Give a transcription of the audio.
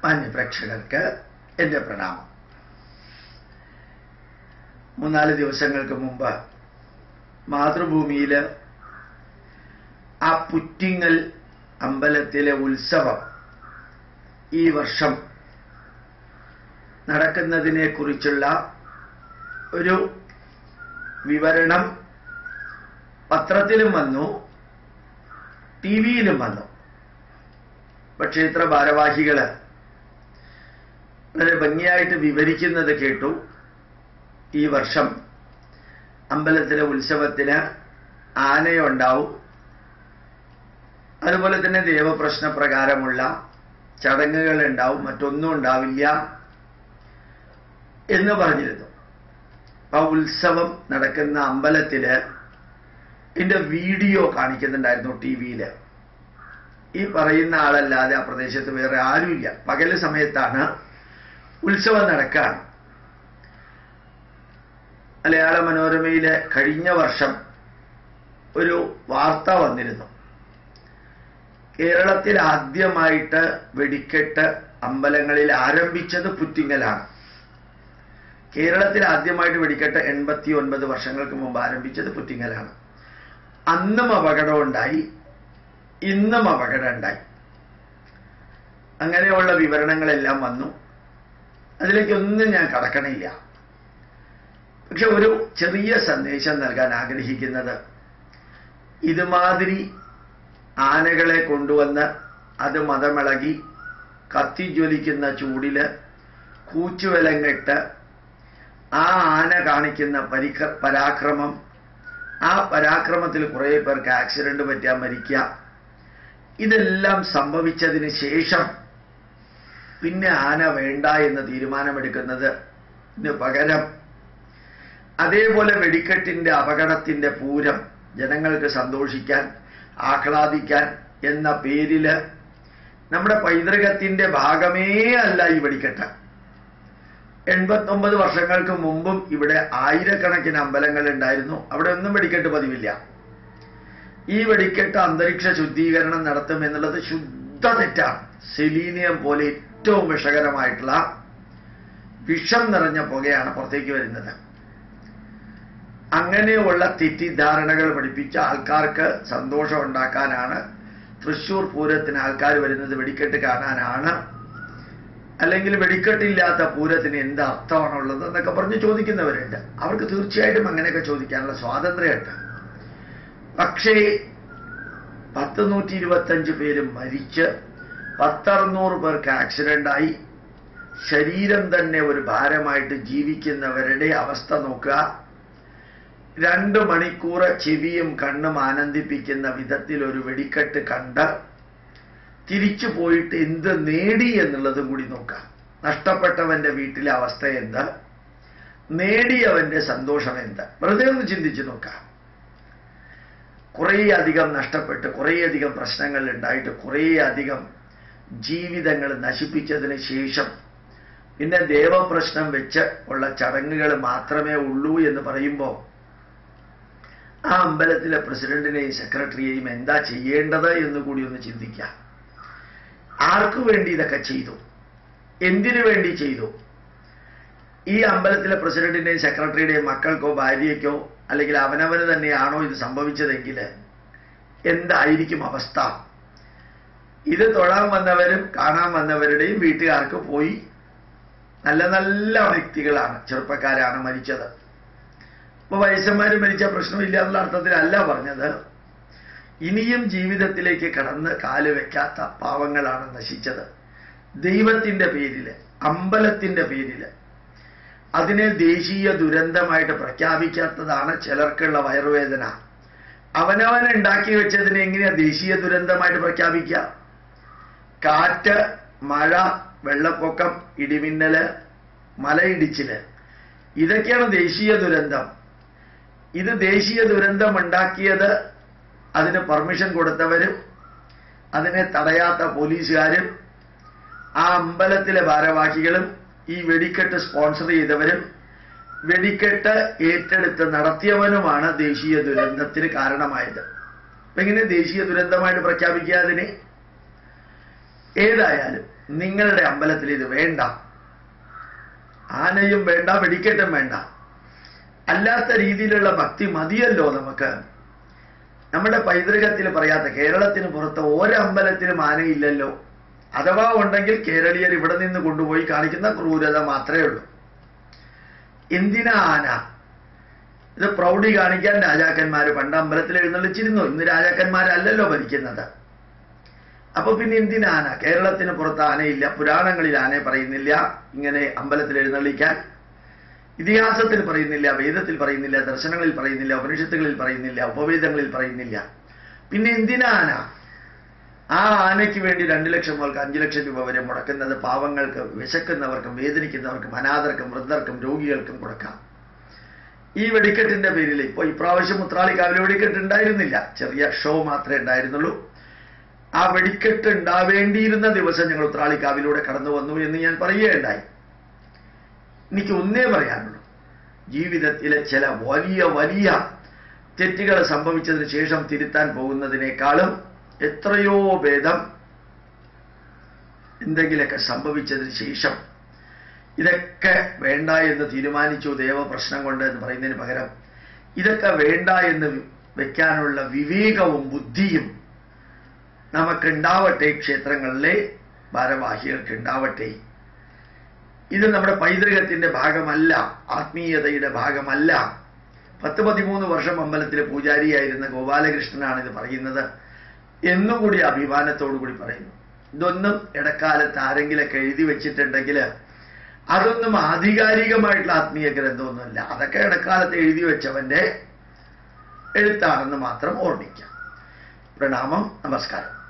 മാന്യപ്രേക്ഷകർക്ക് എൻ്റെ പ്രണാമം മൂന്നാല് ദിവസങ്ങൾക്ക് മുമ്പ് മാതൃഭൂമിയിൽ ആ പുറ്റിങ്ങൽ അമ്പലത്തിലെ ഉത്സവം ഈ വർഷം നടക്കുന്നതിനെ കുറിച്ചുള്ള ഒരു വിവരണം പത്രത്തിലും വന്നു ടി വിയിലും വന്നു ക്ഷേത്ര ഭാരവാഹികള് വളരെ ഭംഗിയായിട്ട് വിവരിക്കുന്നത് കേട്ടു ഈ വർഷം അമ്പലത്തിലെ ഉത്സവത്തിന് ആനയുണ്ടാവും അതുപോലെ തന്നെ ദേവപ്രശ്ന പ്രകാരമുള്ള ചടങ്ങുകൾ ഉണ്ടാവും മറ്റൊന്നും ഉണ്ടാവില്ല എന്ന് പറഞ്ഞിരുന്നു ആ ഉത്സവം നടക്കുന്ന അമ്പലത്തില് ഇതിന്റെ വീഡിയോ കാണിക്കുന്നുണ്ടായിരുന്നു ടി വിയില് ഈ പറയുന്ന ആളല്ലാതെ ആ പ്രദേശത്ത് വേറെ ആരുമില്ല പകല് സമയത്താണ് ഉത്സവം നടക്കുകയാണ് മലയാള മനോരമയിലെ കഴിഞ്ഞ വർഷം ഒരു വാർത്ത വന്നിരുന്നു കേരളത്തിൽ ആദ്യമായിട്ട് വെടിക്കെട്ട് അമ്പലങ്ങളിൽ ആരംഭിച്ചത് പുറ്റിങ്ങലാണ് കേരളത്തിൽ ആദ്യമായിട്ട് വെടിക്കെട്ട് എൺപത്തി ഒൻപത് വർഷങ്ങൾക്ക് മുമ്പ് ആരംഭിച്ചത് പുറ്റിങ്ങലാണ് അന്നും അപകടം ഉണ്ടായി ഇന്നും അപകടം ഉണ്ടായി അങ്ങനെയുള്ള വിവരണങ്ങളെല്ലാം വന്നു അതിലേക്കൊന്നും ഞാൻ കടക്കണില്ല പക്ഷെ ഒരു ചെറിയ സന്ദേശം നൽകാൻ ആഗ്രഹിക്കുന്നത് ഇതുമാതിരി ആനകളെ കൊണ്ടുവന്ന് അത് മതമിളകി കത്തിജ്വലിക്കുന്ന ചൂടില് കൂച്ചുവിലങ്ങിട്ട് ആ ആന കാണിക്കുന്ന പരിക്ര പരാക്രമം ആ പരാക്രമത്തിൽ കുറേ പേർക്ക് ആക്സിഡന്റ് പറ്റാൻ മരിക്കുക ഇതെല്ലാം സംഭവിച്ചതിന് ശേഷം പിന്നെ ആന വേണ്ട എന്ന് തീരുമാനമെടുക്കുന്നത് പകരം അതേപോലെ വെടിക്കെട്ടിന്റെ അപകടത്തിന്റെ പൂരം ജനങ്ങൾക്ക് സന്തോഷിക്കാൻ ആഹ്ലാദിക്കാൻ എന്ന പേരില് നമ്മുടെ പൈതൃകത്തിന്റെ ഭാഗമേ അല്ല ഈ വെടിക്കെട്ട് എൺപത്തൊമ്പത് വർഷങ്ങൾക്ക് മുമ്പും ഇവിടെ ആയിരക്കണക്കിന് അമ്പലങ്ങൾ ഉണ്ടായിരുന്നു അവിടെ ഒന്നും വെടിക്കെട്ട് പതിവില്ല ഈ വെടിക്കെട്ട് അന്തരീക്ഷ ശുദ്ധീകരണം നടത്തും എന്നുള്ളത് ശുദ്ധ തെറ്റാണ് സെലീനിയം പോലെ ഏറ്റവും വിഷകരമായിട്ടുള്ള വിഷം നിറഞ്ഞ പുകയാണ് പുറത്തേക്ക് വരുന്നത് അങ്ങനെയുള്ള തെറ്റിദ്ധാരണകൾ പഠിപ്പിച്ച ആൾക്കാർക്ക് സന്തോഷം ഉണ്ടാക്കാനാണ് തൃശൂർ പൂരത്തിന് ആൾക്കാർ വരുന്നത് വെടിക്കെട്ട് കാണാനാണ് അല്ലെങ്കിൽ വെടിക്കെട്ടില്ലാത്ത പൂരത്തിന് എന്ത് അർത്ഥമാണുള്ളത് എന്നൊക്കെ പറഞ്ഞ് ചോദിക്കുന്നവരുണ്ട് അവർക്ക് തീർച്ചയായിട്ടും അങ്ങനെയൊക്കെ ചോദിക്കാനുള്ള സ്വാതന്ത്ര്യമുണ്ട് പക്ഷേ പത്ത് നൂറ്റി ഇരുപത്തഞ്ച് പേര് മരിച്ച് പത്തറുന്നൂറ് പേർക്ക് ആക്സിഡന്റ് ആയി ശരീരം തന്നെ ഒരു ഭാരമായിട്ട് ജീവിക്കുന്നവരുടെ അവസ്ഥ നോക്കുക രണ്ട് മണിക്കൂർ ചെവിയും കണ്ണും ആനന്ദിപ്പിക്കുന്ന വിധത്തിൽ ഒരു വെടിക്കെട്ട് കണ്ട് തിരിച്ചു പോയിട്ട് എന്ത് നേടി എന്നുള്ളതും കൂടി നോക്കാം നഷ്ടപ്പെട്ടവന്റെ വീട്ടിലെ അവസ്ഥ എന്ത് നേടിയവന്റെ സന്തോഷം എന്ത് വെറുതെ ഒന്ന് ചിന്തിച്ചു നോക്കാം കുറേയധികം നഷ്ടപ്പെട്ട് കുറേയധികം പ്രശ്നങ്ങൾ ഉണ്ടായിട്ട് കുറേയധികം ജീവിതങ്ങൾ നശിപ്പിച്ചതിന് ശേഷം പിന്നെ ദേവപ്രശ്നം വെച്ച് ഉള്ള ചടങ്ങുകൾ മാത്രമേ ഉള്ളൂ എന്ന് പറയുമ്പോൾ ആ അമ്പലത്തിലെ പ്രസിഡന്റിനെയും സെക്രട്ടറിയെയും എന്താ ചെയ്യേണ്ടത് എന്ന് കൂടി ഒന്ന് ചിന്തിക്കാം ആർക്കു വേണ്ടി ഇതൊക്കെ ചെയ്തു എന്തിനു വേണ്ടി ചെയ്തു ഈ അമ്പലത്തിലെ പ്രസിഡന്റിന്റെയും സെക്രട്ടറിയുടെയും മക്കൾക്കോ ഭാര്യയ്ക്കോ അല്ലെങ്കിൽ അവനവന് തന്നെയാണോ ഇത് സംഭവിച്ചതെങ്കിൽ എന്തായിരിക്കും അവസ്ഥ ഇത് തൊഴാൻ വന്നവരും കാണാൻ വന്നവരുടെയും വീട്ടുകാർക്ക് പോയി നല്ല നല്ല വ്യക്തികളാണ് ചെറുപ്പക്കാരാണ് മരിച്ചത് അപ്പൊ വയസ്സന്മാര് മരിച്ച പ്രശ്നമില്ല എന്നുള്ള അർത്ഥത്തിലല്ല പറഞ്ഞത് ഇനിയും ജീവിതത്തിലേക്ക് കടന്ന് കാല് വെക്കാത്ത പാവങ്ങളാണ് നശിച്ചത് ദൈവത്തിന്റെ പേരില് അമ്പലത്തിന്റെ പേരില് അതിനെ ദേശീയ ദുരന്തമായിട്ട് പ്രഖ്യാപിക്കാത്തതാണ് ചിലർക്കുള്ള വയറുവേദന അവനവൻ ഉണ്ടാക്കി വെച്ചതിനെ എങ്ങനെയാ ദേശീയ ദുരന്തമായിട്ട് പ്രഖ്യാപിക്കുക കാറ്റ് മഴ വെള്ളപ്പൊക്കം ഇടിമിന്നല് മലയിടിച്ചില് ഇതൊക്കെയാണ് ദേശീയ ദുരന്തം ഇത് ദേശീയ ദുരന്തം ഉണ്ടാക്കിയത് അതിന് പെർമിഷൻ കൊടുത്തവരും അതിനെ തടയാത്ത പോലീസുകാരും ആ അമ്പലത്തിലെ ഭാരവാഹികളും ഈ വെടിക്കെട്ട് സ്പോൺസർ ചെയ്തവരും വെടിക്കെട്ട് ഏറ്റെടുത്ത് നടത്തിയവനുമാണ് ദേശീയ ദുരന്തത്തിന് കാരണമായത് അപ്പൊ എങ്ങനെ ദേശീയ ദുരന്തമായിട്ട് പ്രഖ്യാപിക്കുക അതിനെ ഏതായാലും നിങ്ങളുടെ അമ്പലത്തിൽ ഇത് വേണ്ട ആനയും വേണ്ട വെടിക്കെട്ടും വേണ്ട അല്ലാത്ത രീതിയിലുള്ള ഭക്തി മതിയല്ലോ നമുക്ക് നമ്മുടെ പൈതൃകത്തിൽ പറയാത്ത കേരളത്തിന് പുറത്ത് ഒരമ്പലത്തിലും ആനയില്ലല്ലോ അഥവാ ഉണ്ടെങ്കിൽ കേരളീയർ ഇവിടെ നിന്ന് കൊണ്ടുപോയി കാണിക്കുന്ന ക്രൂരത മാത്രമേ ഉള്ളൂ എന്തിനാ ആന ഇത് പ്രൗഢി കാണിക്കാൻ രാജാക്കന്മാർ പണ്ട് അമ്പലത്തിൽ എഴുന്നള്ളിച്ചിരുന്നു ഇന്ന് രാജാക്കന്മാരല്ലല്ലോ ഭരിക്കുന്നത് അപ്പൊ പിന്നെ എന്തിനാ ആന കേരളത്തിന് പുറത്ത് ആനയില്ല പുരാണങ്ങളിൽ ആനയെ പറയുന്നില്ല ഇങ്ങനെ അമ്പലത്തിൽ എഴുന്നള്ളിക്കാൻ ഇതിഹാസത്തിൽ പറയുന്നില്ല വേദത്തിൽ പറയുന്നില്ല ദർശനങ്ങളിൽ പറയുന്നില്ല ഉപനിഷത്തുകളിൽ പറയുന്നില്ല ഉപവേദങ്ങളിൽ പറയുന്നില്ല പിന്നെ എന്തിനാ ആന ആ ആനയ്ക്ക് വേണ്ടി രണ്ടു ലക്ഷം മുതൽ അഞ്ചു ലക്ഷം രൂപ വരെ മുടക്കുന്നത് പാവങ്ങൾക്ക് വിശക്കുന്നവർക്കും വേദനിക്കുന്നവർക്കും അനാഥർക്കും വൃദ്ധർക്കും രോഗികൾക്കും കൊടുക്കാം ഈ വെടിക്കെട്ടിന്റെ പേരിൽ ഇപ്പോൾ ഇപ്രാവശ്യം ഉത്രാളിക്കാവിലെ വെടിക്കെട്ട് ഉണ്ടായിരുന്നില്ല ചെറിയ ഷോ മാത്രമേ ഉണ്ടായിരുന്നുള്ളൂ ആ വെടിക്കെട്ട് ഉണ്ടാവേണ്ടിയിരുന്ന ദിവസം ഞങ്ങൾ ഉത്രാളിക്കാവിലൂടെ കടന്നു വന്നു എന്ന് ഞാൻ പറയുകയുണ്ടായി എനിക്ക് ഒന്നേ പറയാനുള്ളൂ ജീവിതത്തിലെ ചില വലിയ വലിയ തെറ്റുകൾ സംഭവിച്ചതിന് ശേഷം തിരുത്താൻ പോകുന്നതിനേക്കാളും എത്രയോ ഭേദം എന്തെങ്കിലുമൊക്കെ സംഭവിച്ചതിന് ശേഷം ഇതൊക്കെ വേണ്ട എന്ന് തീരുമാനിച്ചു ദേവപ്രശ്നം കൊണ്ട് എന്ന് പറയുന്നതിന് പകരം ഇതൊക്കെ വേണ്ട എന്ന് വെക്കാനുള്ള വിവേകവും ബുദ്ധിയും നമുക്കുണ്ടാവട്ടെ ക്ഷേത്രങ്ങളിലെ ഭാരവാഹികൾക്ക് ഉണ്ടാവട്ടെ ഇത് നമ്മുടെ പൈതൃകത്തിന്റെ ഭാഗമല്ല ആത്മീയതയുടെ ഭാഗമല്ല പത്ത് പതിമൂന്ന് വർഷം അമ്പലത്തിലെ പൂജാരിയായിരുന്ന ഗോപാലകൃഷ്ണനാണ് ഇത് പറയുന്നത് എന്നുകൂടി അഭിമാനത്തോടു കൂടി പറയുന്നു ഇതൊന്നും ഇടക്കാലത്ത് ആരെങ്കിലൊക്കെ എഴുതി വെച്ചിട്ടുണ്ടെങ്കിൽ അതൊന്നും ആധികാരികമായിട്ടുള്ള ആത്മീയ ഗ്രന്ഥമൊന്നുമല്ല അതൊക്കെ ഇടക്കാലത്ത് എഴുതി വെച്ചവന്റെ എഴുത്താണെന്ന് മാത്രം ഓർമ്മിക്കാം പ്രണാമം നമസ്കാരം